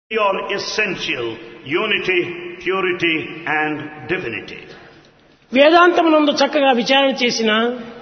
are essential unity, purity, and divinity. వేదాంతమునందు చక్కగా విచారణ చేసిన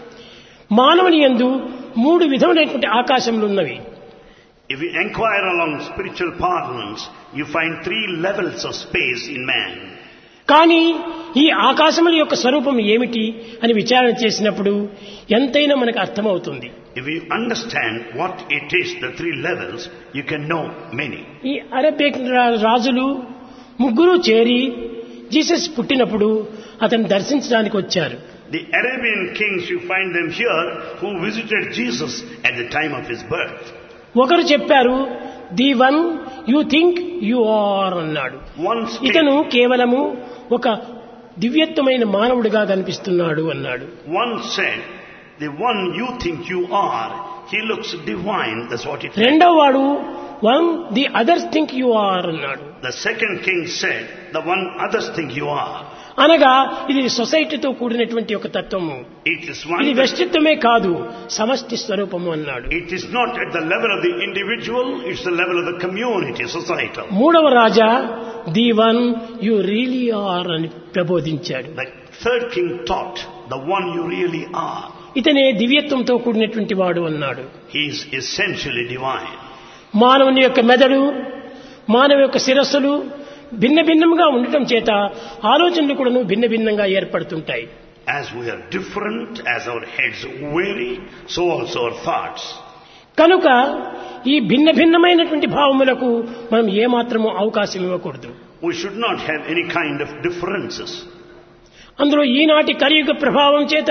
మానవుని యందు మూడు విధములైనటువంటి ఆకాశములు ఉన్నవి If you inquire along spiritual parlance, you find three levels of space in man. కానీ ఈ ఆకాశముల యొక్క స్వరూపం ఏమిటి అని విచారణ చేసినప్పుడు ఎంతైనా మనకు అర్థమవుతుంది If you understand what it is, the three levels, you can know many. ఈ అరబిక్ రా- రాజులు ముగ్గురు చేరి జీసస్ పుట్టినప్పుడు అతను దర్శించడానికి వచ్చారు The Arabian kings, you find them here, who visited Jesus at the time of his birth. ఒకరు చెప్పారు the one you think you are అన్నాడు One ఇతను stated, కేవలము ఒక దివ్యత్వమైన మానవుడిగా కనిపిస్తున్నాడు అన్నాడు one said, the one you think you are, he looks divine. That's what it రెండవ వాడు one the others think you are అన్నాడు The second king said, the one others think you are. అనగా ఇది సొసైటీతో కూడినటువంటి ఒక తత్వము It is ఇది one. that- వ్యక్తిత్వమే కాదు సమష్టి స్వరూపము అన్నాడు It is not at the level of the individual, it's the level of the community, societal. మూడవ రాజా the one you really are అని ప్రబోధించాడు The third king taught, the one you really are. ఇతనే దివ్యత్వంతో కూడినటువంటి వాడు అన్నాడు He is essentially divine. మానవుని యొక్క మెదడు మానవ యొక్క శిరస్సులు భిన్న భిన్నంగా ఉండటం చేత ఆలోచనలు కూడాను భిన్న భిన్నంగా ఏర్పడుతుంటాయి As we are different, as our heads vary, so also our thoughts. కనుక ఈ భిన్న భిన్నమైనటువంటి భావములకు మనం ఏమాత్రము అవకాశం ఇవ్వకూడదు We should not have any kind of differences. అందులో ఈనాటి కలియుగ ప్రభావం చేత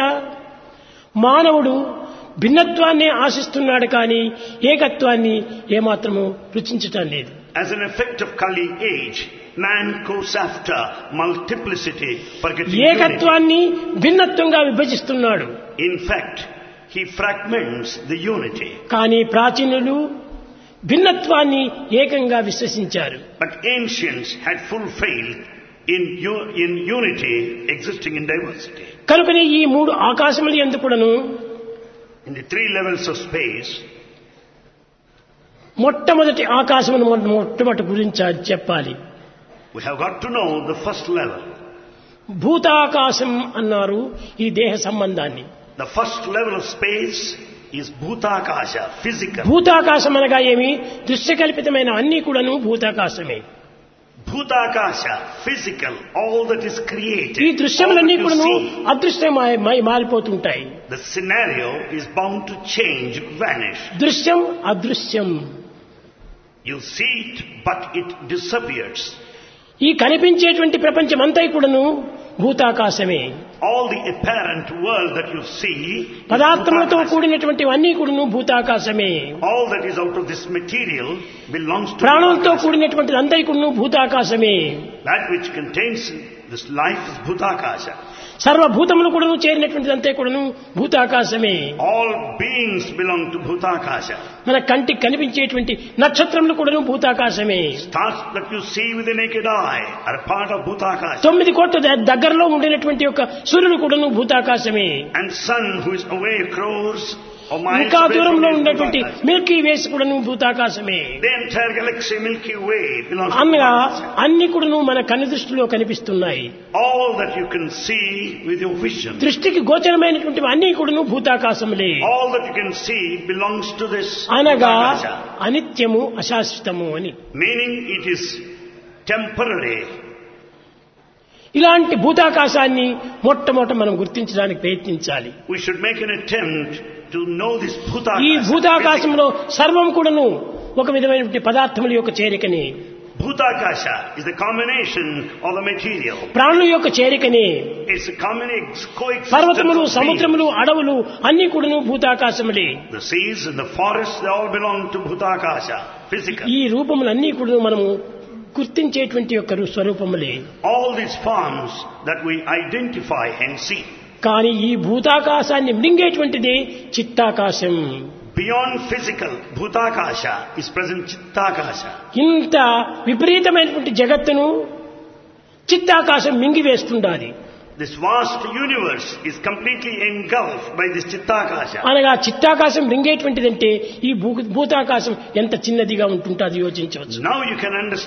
మానవుడు భిన్నత్వాన్ని ఆశిస్తున్నాడు కానీ ఏకత్వాన్ని ఏమాత్రము రుచించటం లేదు As an effect of Kali age, man goes after multiplicity, forgetting unity. ఏకత్వాన్ని భిన్నత్వంగా విభజిస్తున్నాడు In fact, he fragments the unity. కానీ ప్రాచీనులు భిన్నత్వాన్ని ఏకంగా విశ్వసించారు But ancients had full faith in, u- in unity existing in diversity. కనుకనే ఈ మూడు ఆకాశములు ఎందుకుడను In the three levels of space, మొట్టమొదటి ఆకాశమును మనం మొట్టమొదటి గురించి చెప్పాలి we have got to know the first level. భూతాకాశం అన్నారు ఈ దేహ సంబంధాన్ని The first level of space is Bhutakasha, physical. భూతాకాశం అనగా ఏమి దృశ్యకల్పితమైన అన్ని కూడాను భూతాకాశమే Bhutakasha, physical, all that is created. ఈ all దృశ్యములన్నీ that you కూడాను see, అదృశ్యమై మై- మారిపోతుంటాయి the scenario is bound to change, vanish. దృశ్యం అదృశ్యం You see it, but it disappears. ఈ కనిపించేటువంటి ప్రపంచం అంతా కూడాను భూతాకాశమే All the apparent world that you see, is పదార్థములతో Bhutakasha. కూడినటువంటి అన్ని కూడాను భూతాకాశమే all that is out of this material belongs to ప్రాణులతో Bhutakasha. కూడినటువంటి అంతా కూడాను భూతాకాశమే That which contains this life is Bhutakasha. సర్వభూతములు కూడాను చేరినటువంటి అంతా కూడాను భూతాకాశమే All beings belong to Bhutakasha. మన కంటికి కనిపించేటువంటి నక్షత్రములు కూడాను భూతాకాశమే Stars that you see with the naked eye are part of Bhutakasha. తొమ్మిది కోట్ల ద- దగ్గరలో ఉండినటువంటి యొక్క సూర్యుడు కూడాను భూతాకాశమే And sun who is away crores or miles ఇంకా away from దూరంలో you is ఉన్నటువంటి Bhutakasha. మిల్కీ వేస్ కూడాను భూతాకాశమే The entire galaxy Milky Way belongs to అనగా Bhutakasha. అన్ని కూడాను మన కన్ను దృష్టిలో కనిపిస్తున్నాయి All that you can see with your vision, దృష్టికి గోచరమైనటువంటి అన్ని కూడాను భూతాకాశములే all that you can see belongs to this అనగా Bhutakasha. అనిత్యము అశాశ్వతము అని Meaning it is temporary. ఇలాంటి భూతాకాశాన్ని మొట్టమొదట మనం గుర్తించడానికి ప్రయత్నించాలి We should make an attempt to know this ఈ Bhutakasha. భూతాకాశంలో సర్వం కూడాను ఒక విధమైనటువంటి పదార్థముల యొక్క చేరికని Bhutakasha is the combination of the material. ప్రాణుల యొక్క చేరికని It's a combination, coexistence పర్వతములు of సముద్రములు అడవులు అన్ని కూడాను భూతాకాశములే beings. The seas and the forests, they all belong to Bhutakasha, physical. ఈ రూపములన్నీ కూడా మనము గుర్తించేటువంటి యొక్క రు- స్వరూపములే All these forms that we identify and see. కానీ ఈ భూతాకాశాన్ని మింగేటువంటిదే చిత్తాకాశం Beyond physical, Bhutakasha is present Chittakasha. ఇంత విపరీతమైనటువంటి జగత్తును చిత్తాకాశం మింగివేస్తుండాలి This vast universe is completely engulfed by this Chittakasha. అనగా చిత్తాకాశం మింగేటువంటిదంటే ఈ భూ భూతాకాశం ఎంత చిన్నదిగా ఉంటుంటుంది యోచించవచ్చు Now you can understand